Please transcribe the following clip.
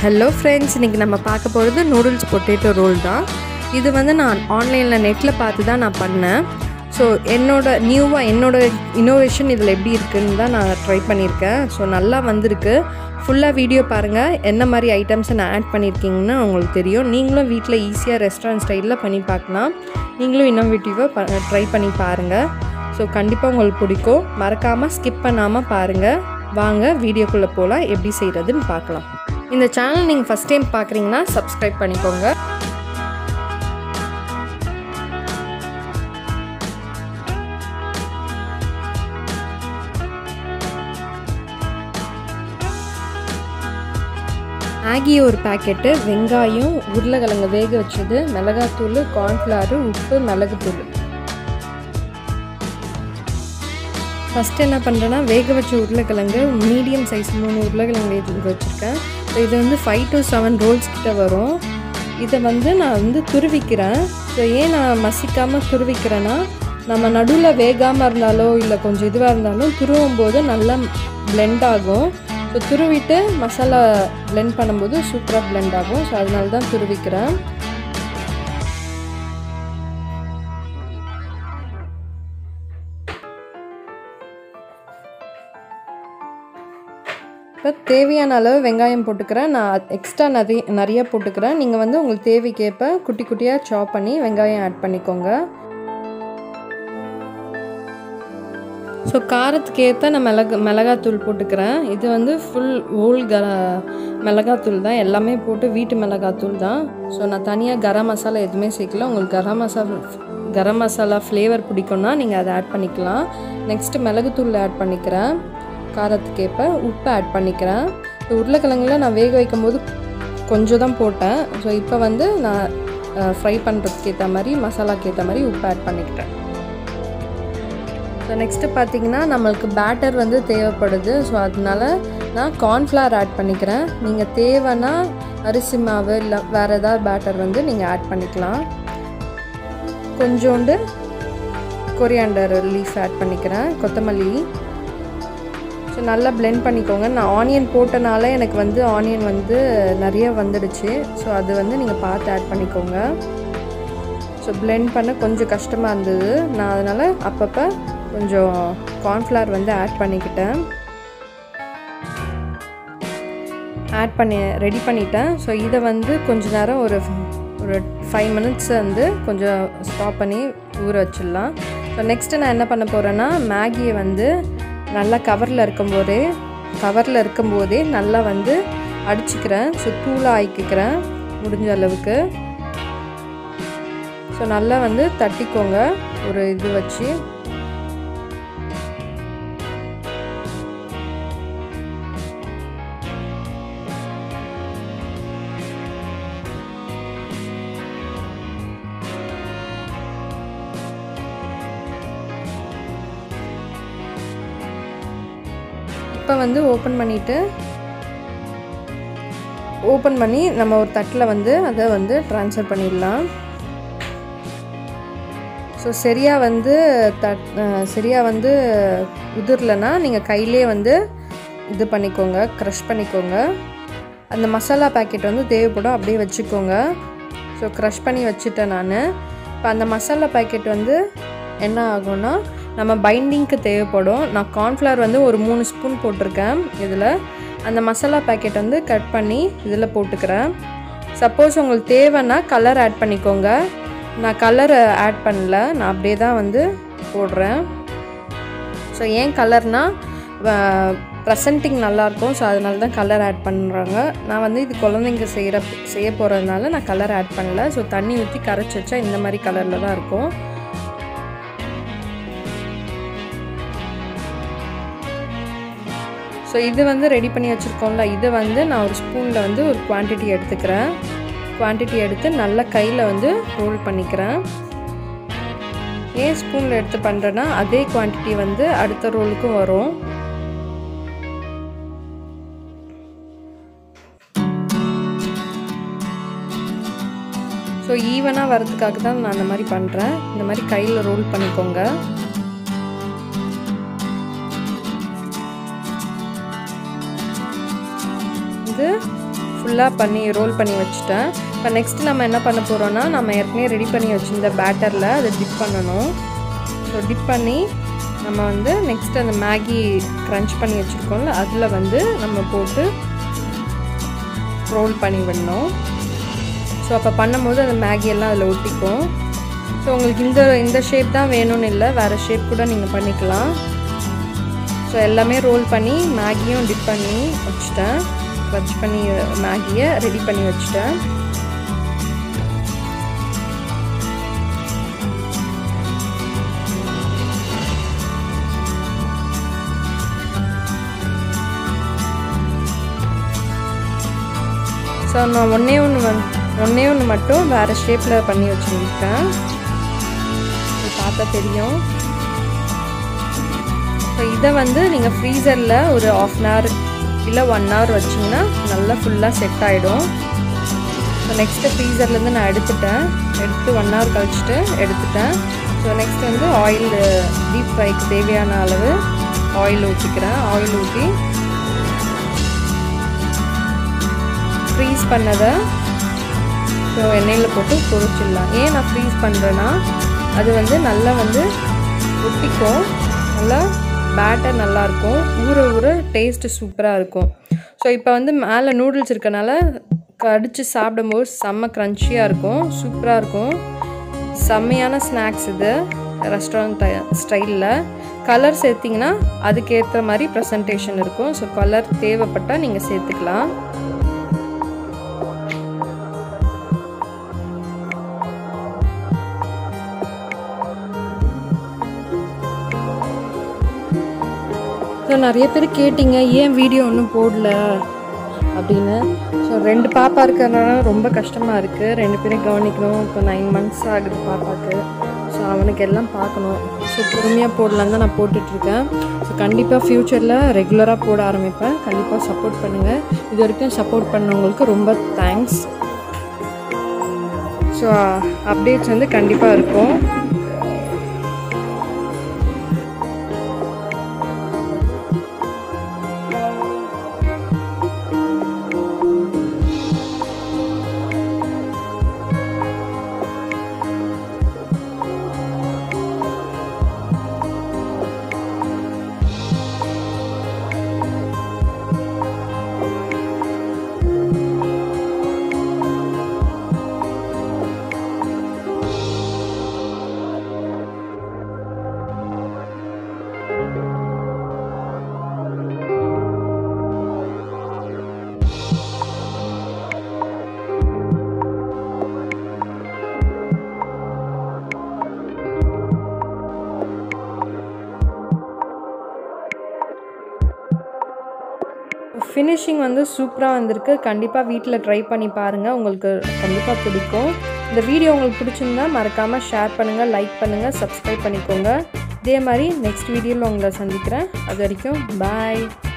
hello friends இன்றைக்கி நம்ம பார்க்க போகிறது நூடுல்ஸ் பொட்டேட்டோ ரோல் தான் இது வந்து நான் ஆன்லைனில் நெட்டில் பார்த்து தான் நான் பண்ணேன் ஸோ என்னோட நியூவாக என்னோட இன்னோவேஷன் இதில் எப்படி இருக்குன்னு தான் நான் ட்ரை பண்ணியிருக்கேன் ஸோ நல்லா வந்திருக்கு ஃபுல்லாக வீடியோ பாருங்கள் என்ன மாதிரி ஐட்டம்ஸை நான் ஆட் பண்ணியிருக்கீங்கன்னு உங்களுக்கு தெரியும் நீங்களும் வீட்டில் ஈஸியாக ரெஸ்டாரண்ட் ஸ்டைலில் பண்ணி பார்க்கலாம் நீங்களும் இன்னோவேட்டிவாக ட்ரை பண்ணி பாருங்கள் ஸோ கண்டிப்பாக உங்களுக்கு பிடிக்கும் மறக்காமல் ஸ்கிப் பண்ணாமல் பாருங்கள் வாங்க வீடியோக்குள்ளே போகலாம் எப்படி செய்கிறதுன்னு பார்க்கலாம் இந்த சேனல் நீங்கள் ஃபஸ்ட் டைம் பார்க்குறீங்கன்னா சப்ஸ்கிரைப் பண்ணிக்கோங்க மேகி ஒரு பேக்கெட்டு வெங்காயம் உருளைக்கிழங்கு வேக வச்சது மிளகாத்தூள் கார்ன்ஃப்ளவரு உப்பு மிளகுத்தூள் ஃபஸ்ட்டு என்ன பண்ணுறேன்னா வேக வச்ச உருளைக்கிழங்கு மீடியம் சைஸ் மூணு உருளைக்கிழங்கு வேக வச்சுருக்கேன் ஸோ இது வந்து ஃபைவ் டு செவன் ரோல்ஸ் கிட்ட வரும் இதை வந்து நான் வந்து துருவிக்கிறேன் ஸோ ஏன் நான் மசிக்காமல் துருவிக்கிறேன்னா நம்ம நடுவில் வேகாமல் இருந்தாலோ இல்லை கொஞ்சம் இதுவாக இருந்தாலும் துருவும் போது நல்லா பிளெண்ட் ஆகும் ஸோ துருவிட்டு மசாலா பிளெண்ட் பண்ணும்போது சூப்பராக பிளெண்ட் ஆகும் ஸோ அதனால தான் துருவிக்கிறேன் இப்போ தேவையான அளவு வெங்காயம் போட்டுக்கிறேன் நான் எக்ஸ்ட்ரா நிறைய நிறைய போட்டுக்கிறேன் நீங்கள் வந்து உங்களுக்கு தேவைக்கேற்ப குட்டி குட்டியாக சாப் பண்ணி வெங்காயம் ஆட் பண்ணிக்கோங்க ஸோ காரத்துக்கு ஏற்ற நான் மிளகு மிளகாத்தூள் போட்டுக்கிறேன் இது வந்து ஃபுல் ஹோல் கர மிளகாத்தூள் தான் எல்லாமே போட்டு வீட்டு மிளகாத்தூள் தான் ஸோ நான் தனியாக கரம் மசாலா எதுவுமே சேர்க்கல உங்களுக்கு கரம் மசாலா கரம் மசாலா ஃப்ளேவர் பிடிக்கும்னா நீங்கள் அதை ஆட் பண்ணிக்கலாம் நெக்ஸ்ட்டு மிளகுத்தூள் ஆட் பண்ணிக்கிறேன் காரத்துக்கேற்ப உப்பு ஆட் பண்ணிக்கிறேன் உருளைக்கிழங்குல நான் வேக வைக்கும்போது கொஞ்சம் தான் போட்டேன் ஸோ இப்போ வந்து நான் ஃப்ரை பண்ணுறதுக்கு ஏற்ற மாதிரி மசாலாக்கு ஏற்ற மாதிரி உப்பு ஆட் பண்ணிக்கிட்டேன் ஸோ நெக்ஸ்ட்டு பார்த்தீங்கன்னா நம்மளுக்கு பேட்டர் வந்து தேவைப்படுது ஸோ அதனால நான் கார்ன்ஃப்ளவர் ஆட் பண்ணிக்கிறேன் நீங்கள் தேவைன்னா அரிசி மாவு இல்லை வேறு ஏதாவது பேட்டர் வந்து நீங்கள் ஆட் பண்ணிக்கலாம் கொஞ்சோண்டு கொரியாண்டர் லீஃப் ஆட் பண்ணிக்கிறேன் கொத்தமல்லி ஸோ நல்லா பிளெண்ட் பண்ணிக்கோங்க நான் ஆனியன் போட்டனால எனக்கு வந்து ஆனியன் வந்து நிறைய வந்துடுச்சு ஸோ அது வந்து நீங்கள் பார்த்து ஆட் பண்ணிக்கோங்க ஸோ பிளெண்ட் பண்ண கொஞ்சம் கஷ்டமாக இருந்தது நான் அதனால் அப்பப்போ கொஞ்சம் கார்ன்ஃப்ளவர் வந்து ஆட் பண்ணிக்கிட்டேன் ஆட் பண்ணி ரெடி பண்ணிட்டேன் ஸோ இதை வந்து கொஞ்ச நேரம் ஒரு ஒரு ஃபைவ் மினிட்ஸ் வந்து கொஞ்சம் ஸ்டாப் பண்ணி ஊற வச்சிடலாம் ஸோ நெக்ஸ்ட்டு நான் என்ன பண்ண போகிறேன்னா மேகியை வந்து நல்லா கவரில் இருக்கும்போதே கவரில் இருக்கும்போதே நல்லா வந்து அடிச்சுக்கிறேன் ஸோ தூளாக ஆக்கிக்கிறேன் முடிஞ்ச அளவுக்கு ஸோ நல்லா வந்து தட்டிக்கோங்க ஒரு இது வச்சு இப்போ வந்து ஓப்பன் பண்ணிவிட்டு ஓப்பன் பண்ணி நம்ம ஒரு தட்டில் வந்து அதை வந்து ட்ரான்ஸ்ஃபர் பண்ணிடலாம் ஸோ சரியாக வந்து தட் சரியாக வந்து உதிரலைன்னா நீங்கள் கையிலே வந்து இது பண்ணிக்கோங்க க்ரஷ் பண்ணிக்கோங்க அந்த மசாலா பேக்கெட் வந்து தேவைப்படும் அப்படியே வச்சுக்கோங்க ஸோ க்ரஷ் பண்ணி வச்சுட்டேன் நான் இப்போ அந்த மசாலா பேக்கெட் வந்து என்ன ஆகும்னா நம்ம பைண்டிங்க்கு தேவைப்படும் நான் கார்ன்ஃப்ளவர் வந்து ஒரு மூணு ஸ்பூன் போட்டிருக்கேன் இதில் அந்த மசாலா பேக்கெட் வந்து கட் பண்ணி இதில் போட்டுக்கிறேன் சப்போஸ் உங்களுக்கு தேவைன்னா கலர் ஆட் பண்ணிக்கோங்க நான் கலர் ஆட் பண்ணல நான் அப்படியே தான் வந்து போடுறேன் ஸோ ஏன் கலர்னால் ப்ரெசன்டிங் நல்லாயிருக்கும் ஸோ அதனால தான் கலர் ஆட் பண்ணுறாங்க நான் வந்து இது குழந்தைங்க செய்கிற செய்ய போகிறதுனால நான் கலர் ஆட் பண்ணல ஸோ தண்ணி ஊற்றி கரைச்சி வச்சா இந்த மாதிரி கலரில் தான் இருக்கும் ஸோ இது வந்து ரெடி பண்ணி வச்சுருக்கோம்ல இதை வந்து நான் ஒரு ஸ்பூனில் வந்து ஒரு குவான்டிட்டி எடுத்துக்கிறேன் குவான்டிட்டி எடுத்து நல்லா கையில் வந்து ரோல் பண்ணிக்கிறேன் ஏன் ஸ்பூனில் எடுத்து பண்ணுறேன்னா அதே குவான்டிட்டி வந்து அடுத்த ரோலுக்கும் வரும் ஸோ ஈவனாக வரதுக்காக தான் நான் அந்த மாதிரி பண்ணுறேன் இந்த மாதிரி கையில் ரோல் பண்ணிக்கோங்க இது ஃபுல்லாக பண்ணி ரோல் பண்ணி வச்சுட்டேன் இப்போ நெக்ஸ்ட் நம்ம என்ன பண்ண போகிறோன்னா நம்ம ஏற்கனவே ரெடி பண்ணி வச்சுருந்த பேட்டரில் அதை டிப் பண்ணணும் ஸோ டிப் பண்ணி நம்ம வந்து நெக்ஸ்ட் அந்த மேகி க்ரன்ச் பண்ணி வச்சுருக்கோம்ல அதில் வந்து நம்ம போட்டு ரோல் பண்ணி விடணும் ஸோ அப்போ பண்ணும்போது அந்த மேகி எல்லாம் அதில் ஒட்டிக்கும் ஸோ உங்களுக்கு இந்த இந்த ஷேப் தான் வேணும்னு இல்லை வேறு ஷேப் கூட நீங்கள் பண்ணிக்கலாம் ஸோ எல்லாமே ரோல் பண்ணி மேகியும் டிப் பண்ணி வச்சுட்டேன் வச்சு பண்ணி மேகியை ரெடி பண்ணி வச்சுட்டேன் ஸோ நான் ஒன்றே ஒன்று வந் ஒன்றே ஒன்று மட்டும் வேறு ஷேப்பில் பண்ணி வச்சுருக்கேன் இது பார்த்தா தெரியும் ஸோ இதை வந்து நீங்கள் ஃப்ரீசரில் ஒரு ஆஃப் அன் ஹவர் இல்லை ஒன் ஹவர் வச்சிங்கன்னா நல்லா ஃபுல்லாக செட் ஆகிடும் ஸோ நெக்ஸ்ட்டு ஃப்ரீசர்லேருந்து நான் எடுத்துட்டேன் எடுத்து ஒன் ஹவர் கழிச்சிட்டு எடுத்துட்டேன் ஸோ நெக்ஸ்ட் வந்து ஆயில் டீப் ஃப்ரைக்கு தேவையான அளவு ஆயில் ஊற்றிக்கிறேன் ஆயில் ஊற்றி ஃப்ரீஸ் பண்ணதை ஸோ எண்ணெயில் போட்டு பொரிச்சிடலாம் ஏன் நான் ஃப்ரீஸ் பண்ணுறேன்னா அது வந்து நல்லா வந்து ஒட்டிக்கும் நல்லா பேட்டர் நல்லாயிருக்கும் ஊற ஊற டேஸ்ட்டு சூப்பராக இருக்கும் ஸோ இப்போ வந்து மேலே நூடுல்ஸ் இருக்கனால கடித்து சாப்பிடும்போது செம்ம க்ரன்ச்சியாக இருக்கும் சூப்பராக இருக்கும் செம்மையான ஸ்நாக்ஸ் இது ரெஸ்டாரண்ட் ஸ்டைலில் கலர் சேர்த்திங்கன்னா அதுக்கேற்ற மாதிரி ப்ரெசன்டேஷன் இருக்கும் ஸோ கலர் தேவைப்பட்டால் நீங்கள் சேர்த்துக்கலாம் ஸோ நிறைய பேர் கேட்டிங்க ஏன் வீடியோ ஒன்றும் போடல அப்படின்னு ஸோ ரெண்டு பாப்பா இருக்கிறதுனால ரொம்ப கஷ்டமாக இருக்குது ரெண்டு பேரும் கவனிக்கணும் இப்போ நைன் மந்த்ஸ் ஆகுது பாப்பாவுக்கு ஸோ அவனுக்கு எல்லாம் பார்க்கணும் ஸோ பொறுமையாக போடலான்னு தான் நான் போட்டுட்ருக்கேன் ஸோ கண்டிப்பாக ஃப்யூச்சரில் ரெகுலராக போட ஆரம்பிப்பேன் கண்டிப்பாக சப்போர்ட் பண்ணுங்கள் இது வரைக்கும் சப்போர்ட் பண்ணவங்களுக்கு ரொம்ப தேங்க்ஸ் ஸோ அப்டேட்ஸ் வந்து கண்டிப்பாக இருக்கும் ஃபினிஷிங் வந்து சூப்பராக வந்திருக்கு கண்டிப்பாக வீட்டில் ட்ரை பண்ணி பாருங்கள் உங்களுக்கு கண்டிப்பாக பிடிக்கும் இந்த வீடியோ உங்களுக்கு பிடிச்சிருந்தா மறக்காமல் ஷேர் பண்ணுங்கள் லைக் பண்ணுங்கள் சப்ஸ்கிரைப் பண்ணிக்கோங்க இதே மாதிரி நெக்ஸ்ட் வீடியோவில் உங்களை சந்திக்கிறேன் அது வரைக்கும் பாய்